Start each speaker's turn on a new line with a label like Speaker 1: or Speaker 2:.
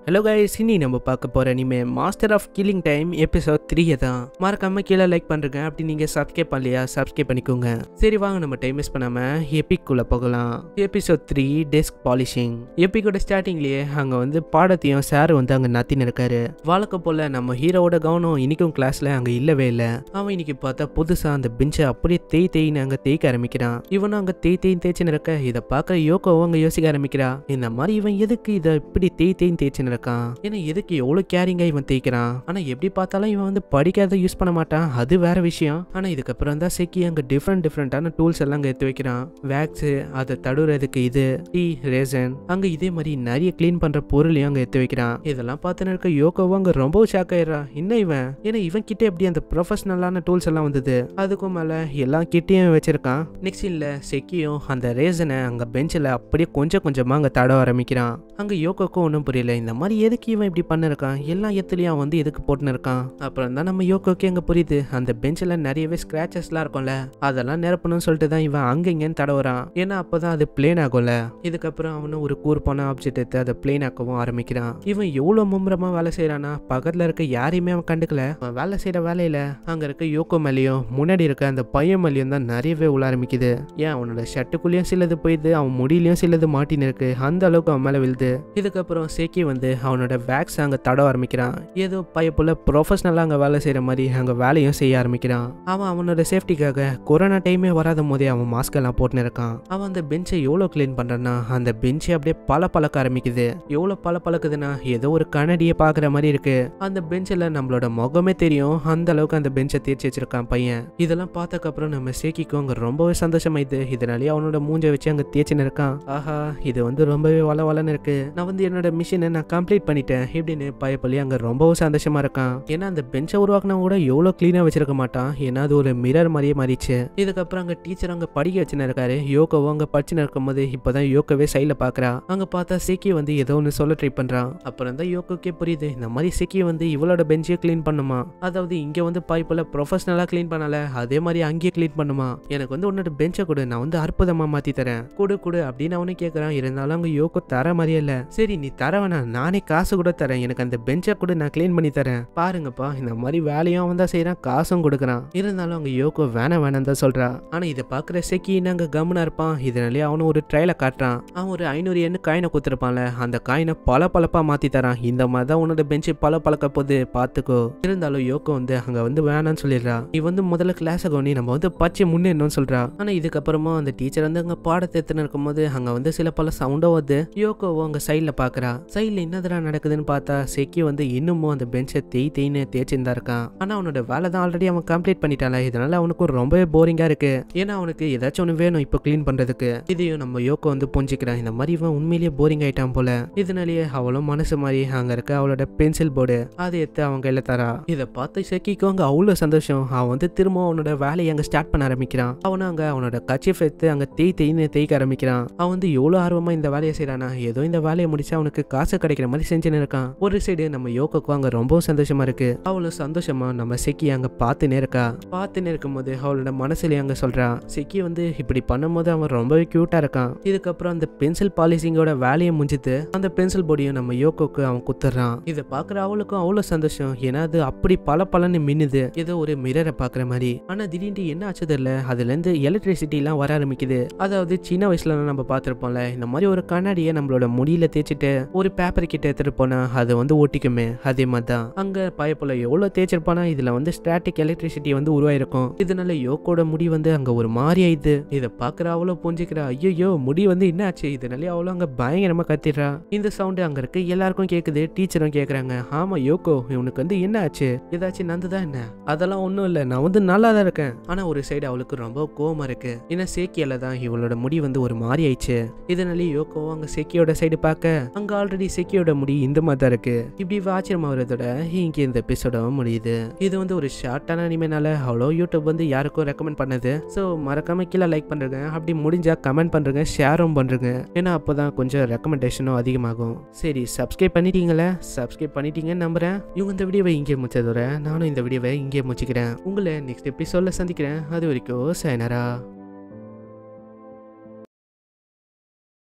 Speaker 1: hello guys இனி நம்ம பார்க்க போகிற இனிமே master of killing time episode த்ரீயை தான் மறக்காம கீழே லைக் பண்ணுறேங்க அப்படி நீங்கள் சப்ஸ்கிரைப் பண்ணலையா சப்ஸ்கிரைப் பண்ணிக்கோங்க சரி வாங்க நம்ம டைம் வேஸ்ட் பண்ணாமல் எபிக்குள்ளே போகலாம் எபிசோட் த்ரீ டெஸ்க் பாலிஷிங் எபிக்கோட ஸ்டார்டிங்லேயே அங்கே வந்து பாடத்தையும் சார் வந்து அங்கே நத்தின்னு இருக்காரு வழக்கம் போல் நம்ம ஹீரோவோட கவனம் இன்னைக்கும் கிளாஸில் அங்கே இல்லவே இல்லை அவன் இன்னைக்கு பார்த்தா புதுசாக அந்த பெஞ்சை அப்படியே தேய் தேய்னு அங்கே தேய்க்க ஆரம்பிக்கிறான் இவனும் அங்கே தேய் தேய் தேய்ச்சின்னு இருக்க இதை பார்க்க யோகோவும் அங்கே யோசிக்க ஆரம்பிக்கிறா இந்த மாதிரி இவன் எதுக்கு இதை இப்படி தேய் தேய்னு தேய்ச்சின்னு இருக்கான் ஏன்னா எதுக்கு எவ்வளோ கேரிங்காக இவன் தேய்க்கிறான் ஆனால் எப்படி பார்த்தாலும் இவன் வந்து படிக்காத யூஸ் பண்ண மாட்டான் அது வேற விஷயம் ஆனால் இதுக்கப்புறம் தான் செக்கி அங்கே டிஃப்ரெண்ட் டிஃப்ரெண்ட்டான டூல்ஸ் எல்லாம் அங்கே எடுத்து வைக்கிறான் வேக்ஸு அதை தடுறதுக்கு இது டீ ரேசன் அங்கே இதே மாதிரி நிறைய க்ளீன் பண்ணுற பொருளையும் அங்கே எடுத்து வைக்கிறான் இதெல்லாம் பார்த்துன்னு இருக்க யோகோவும் அங்கே ரொம்ப ஷாக் ஆயிடுறான் என்ன இவன் ஏன்னா இவன் கிட்ட எப்படி அந்த ப்ரொஃபஷனலான டூல்ஸ் எல்லாம் வந்தது அதுக்கும் மேலே எல்லா கிட்டேயும் வச்சிருக்கான் நெக்ஸ்ட் இல்லை செக்கியும் அந்த ரேசனை அங்கே பெஞ்சில் அப்படியே கொஞ்சம் கொஞ்சமாக அங்கே தட ஆரம்பிக்கிறான் அங்கே யோகோக்கும் ஒன்றும் புரியல இந்த மாதிரி எதுக்கு இவன் இப்படி பண்ணிருக்கான் எல்லா இடத்துலையும் அவன் வந்து எதுக்கு போட்டுன்னு இருக்கான் அப்புறம் தான் நம்ம யோகோக்கே அங்கே புரியுது அந்த பெஞ்சில் நிறையவே ஸ்க்ராச்சஸ்லாம் இருக்கும்ல அதெல்லாம் நிரப்பணும்னு சொல்லிட்டு தான் இவன் அங்கே இங்கேன்னு தடவுறான் ஏன்னா அப்போ தான் அது பிளேன் ஆகும்ல இதுக்கப்புறம் அவனும் ஒரு கூர்ப்பான ஆப்ஜெக்ட் எடுத்து அதை பிளேன் ஆக்கவும் ஆரம்பிக்கிறான் இவன் எவ்வளோ மும்முரமாக வேலை செய்கிறானா பக்கத்தில் இருக்க யாரையுமே அவன் கண்டுக்கல அவன் வேலை செய்கிற வேலையில் அங்கே இருக்க யோகோ மேலேயும் முன்னாடி இருக்க அந்த பையன் மேலேயும் தான் நிறையவே உள்ள ஆரம்பிக்குது ஏன் அவனோட ஷர்ட்டுக்குள்ளேயும் சிலது போயிடுது அவன் முடியிலையும் சிலது மாட்டின்னு இருக்கு அந்த அளவுக்கு அவன் மேலே விழுது இதுக்கப்புறம் சேக்கி வந்து அவனோட வேக்ஸ் அங்கே தட ஆரம்பிக்கிறான் ஏதோ பையப்புல ப்ரொஃபஷனலாக அங்கே வேலை செய்கிற மாதிரி அங்கே வேலையும் செய்ய ஆரம்பிக்கிறான் அவன் அவனோட சேஃப்டிக்காக கொரோனா டைமே வராத போதே அவன் மாஸ்க் எல்லாம் போட்டுன்னு இருக்கான் அவன் அந்த பெஞ்சை எவ்வளோ க்ளீன் பண்ணுறான்னா அந்த பெஞ்சை அப்படியே பல பழக்க ஆரம்பிக்குது எவ்வளோ பல பழக்குதுன்னா ஏதோ ஒரு கண்ணடியை பார்க்குற மாதிரி இருக்கு அந்த பெஞ்சில் நம்மளோட முகமே தெரியும் அந்த அளவுக்கு அந்த பெஞ்சை தேர்ச்சி வச்சிருக்கான் பையன் இதெல்லாம் பார்த்ததுக்கப்புறம் நம்ம சேக்கிக்கும் அங்கே ரொம்பவே சந்தோஷமாயிது இதனாலேயே அவனோட மூஞ்சை வச்சு அங்கே தேய்ச்சின்னு இருக்கான் ஆஹா இது வந்து ரொம்பவே வள வளன்னு இருக்கு நான் வந்து என்னோட மிஷினை நான் கம்ப்ளீட் பண்ணிட்டேன் இப்படின்னு பயப்பள்ளி அங்கே ரொம்பவும் சந்தோஷமா இருக்கான் ஏன்னா அந்த பெஞ்சை உருவாக்குனா கூட எவ்வளோ க்ளீனாக வச்சிருக்க மாட்டான் ஏன்னா அது ஒரு மிரர் மாதிரியே மாறிச்சு இதுக்கப்புறம் அங்கே டீச்சர் அங்கே படிக்க வச்சுன்னு இருக்காரு யோகோவும் அங்கே படிச்சுன்னு இருக்கும்போது இப்போதான் யோகோவே சைடில் பார்க்குறா அங்கே பார்த்தா சிக்கி வந்து ஏதோ ஒன்று சொல்ல ட்ரை பண்ணுறான் அப்புறம் தான் யோகோக்கே புரியுது இந்த மாதிரி சிக்கி வந்து இவளோட பெஞ்சையே க்ளீன் பண்ணுமா அதாவது இங்கே வந்து பைப்பில் ப்ரொஃபஷனலாக க்ளீன் பண்ணல அதே மாதிரி அங்கேயே க்ளீன் பண்ணுமா எனக்கு வந்து உன்னோட பெஞ்சை கொடு நான் வந்து அற்புதமாக மாற்றி தரேன் கொடு கொடு அப்படின்னு அவனே கேட்குறான் இருந்தாலும் அங்கே யோகோ தர மாதிரியே இல்லை சரி நீ தர வேணாம் நானே காசு கூட தரேன் எனக்கு அந்த பெஞ்சை கூட நான் க்ளீன் பண்ணி தரேன் பாருங்கப்பா இந்த மாதிரி வேலையும் அவன் தான் செய்கிறான் காசும் கொடுக்குறான் இருந்தாலும் அங்கே யோகோ வேணாம் வேணாம் தான் சொல்கிறா ஆனால் இதை பார்க்குற செக்கி நாங்கள் கம்முனா இருப்பான் இதனாலே அவனும் ஒரு ட்ரையலை காட்டுறான் அவன் ஒரு ஐநூறு எண்ணு காயினை கொடுத்துருப்பான்ல அந்த காயினை பல பழப்பா மாற்றி தரான் இந்த மாதிரி தான் உன்னோட பெஞ்சு பல பழக்க போது பார்த்துக்கோ இருந்தாலும் யோகோ வந்து அங்கே வந்து வேணாம்னு சொல்லிடுறா நீ வந்து முதல்ல கிளாஸை கவனி நம்ம வந்து பச்சை முன்னேறணும்னு சொல்கிறா ஆனால் இதுக்கப்புறமா அந்த டீச்சர் வந்து அங்கே பாடத்தை எடுத்துன்னு இருக்கும்போது அங்கே வந்து சில பல சவுண்டும் வருது யோகோவோ அங்கே சைடில் பார்க்குறா சைடில் என்னதுடா நடக்குதுன்னு பார்த்தா செக்கி வந்து இன்னமும் அந்த பெஞ்சை தேய் தேய்னு தேய்ச்சிருந்தா இருக்கான் ஆனால் அவனோட வேலை தான் ஆல்ரெடி அவன் கம்ப்ளீட் பண்ணிட்டால இதனால அவனுக்கும் ரொம்பவே போரிங்காக இருக்கு ஏன்னா அவனுக்கு ஏதாச்சும் ஒன்று வேணும் இப்போ க்ளீன் பண்ணுறதுக்கு இதையும் நம்ம யோகோ வந்து புரிஞ்சுக்கிறான் இந்த மாதிரி இவன் உண்மையிலேயே போரிங் ஆயிட்டான் போல இதனாலேயே அவளும் மனசு மாதிரி அங்கே இருக்க அவளோட பென்சில் போர்டு அதை எடுத்து அவங்க கையில் தரா இதை பார்த்து செக்கிக்கும் அங்கே அவ்வளோ சந்தோஷம் அவன் வந்து திரும்ப அவனோட வேலையை அங்கே ஸ்டார்ட் பண்ண ஆரம்பிக்கிறான் அவனும் அங்கே அவனோட கச்சிஃப் எடுத்து அங்கே தேய் தேய்னு தேய்க்க ஆரம்பிக்கிறான் அவன் வந்து எவ்வளோ ஆர்வமாக இந்த வேலையை செய்கிறானா ஏதோ இந்த வேலையை முடிச்சு அவனுக்கு காசு கிடைக்கிற மாதிரி செஞ்சுன்னு இருக்கான் ஒரு சைடு நம்ம யோகோக்கும் அங்கே ரொம்பவும் சந்தோஷமா இருக்கு அவளும் சந்தோஷமா நம்ம செக்கி அங்கே பார்த்துனே இருக்கா பார்த்துனே இருக்கும்போது அவளோட மனசுல அங்கே சொல்றா செக்கி வந்து இப்படி பண்ணும்போது அவன் ரொம்பவே க்யூட்டா இருக்கான் இதுக்கப்புறம் அந்த பென்சில் பாலிசிங்கோட வேலையை முடிஞ்சுது அந்த பென்சில் பொடியும் நம்ம யோகோக்கு அவன் குத்துறான் இதை பார்க்குற அவளுக்கும் அவ்வளோ சந்தோஷம் ஏன்னா அது அப்படி பல பலன்னு மின்னுது ஏதோ ஒரு மிரரை பார்க்குற மாதிரி ஆனா திடீர்னு என்ன ஆச்சு தெரியல அதுல இருந்து எலக்ட்ரிசிட்டி எல்லாம் வர ஆரம்பிக்குது அதாவது சின்ன வயசுல நம்ம பார்த்துருப்போம்ல இந்த மாதிரி ஒரு கண்ணாடியை நம்மளோட முடியில தேய்ச்சிட்டு ஒரு பேப்பர் கிட்ட எடுத்துட்டு போனா அது வந்து ஒட்டிக்குமே அதே மாதிரி தான் அங்க பயப்புல எவ்வளவு தேய்ச்சிருப்பானா இதுல வந்து ஸ்டாட்டிக் எலக்ட்ரிசிட்டி வந்து உருவாயிருக்கும் இதனால யோக்கோட முடி வந்து அங்க ஒரு மாதிரி ஆயிடுது இதை பாக்குற அவ்வளோ புரிஞ்சுக்கிறா ஐயோ முடி வந்து என்ன ஆச்சு இதனாலே அவ்வளோ அங்க பயங்கரமா கத்திடுறா இந்த சவுண்டு அங்க இருக்கு எல்லாருக்கும் கேக்குது டீச்சரும் கேக்குறாங்க ஆமா யோகோ இவனுக்கு வந்து என்ன ஆச்சு ஏதாச்சும் நந்துதான் என்ன அதெல்லாம் ஒன்றும் இல்லை நான் வந்து நல்லா தான் இருக்கேன் ஆனா ஒரு சைடு அவளுக்கு ரொம்ப கோவமா இருக்கு ஏன்னா சேக்கியால தான் இவளோட முடி வந்து ஒரு மாதிரி ஆயிடுச்சு இதனாலே யோகோ அங்க செக்கியோட சைடு பார்க்க அங்க ஆல்ரெடி செக்கியோட முடி இந்த மாதிரி தான் இருக்கு இப்படி ஆச்சரியமா வரதோட இங்க இந்த எபிசோட முடியுது இது வந்து ஒரு ஷார்ட்டான அனிமேனால அவ்வளோ யூடியூப் வந்து யாருக்கும் ரெக்கமெண்ட் பண்ணது ஸோ மறக்காம கீழே லைக் பண்ணுறேங்க அப்படி முடிஞ்சா கமெண்ட் பண்ணுறேங்க ஷேரும் பண்ணுறேங்க ஏன்னா அப்போ தான் கொஞ்சம் ரெக்கமெண்டேஷனும் அதிகமாகும் சரி சப்ஸ்கிரைப் பண்ணிட்டீங்களே சப்ஸ்கிரைப் பண்ணிட்டீங்கன்னு நம்புறேன் இவங்க இந்த வீடியோவை இங்கே முடிச்சதோட நானும் இந்த வீடியோவை இங்கே முடிச்சுக்கிறேன் உங்களை நெக்ஸ்ட் எபிசோடில் சந்திக்கிறேன் அது வரைக்கும் சைனரா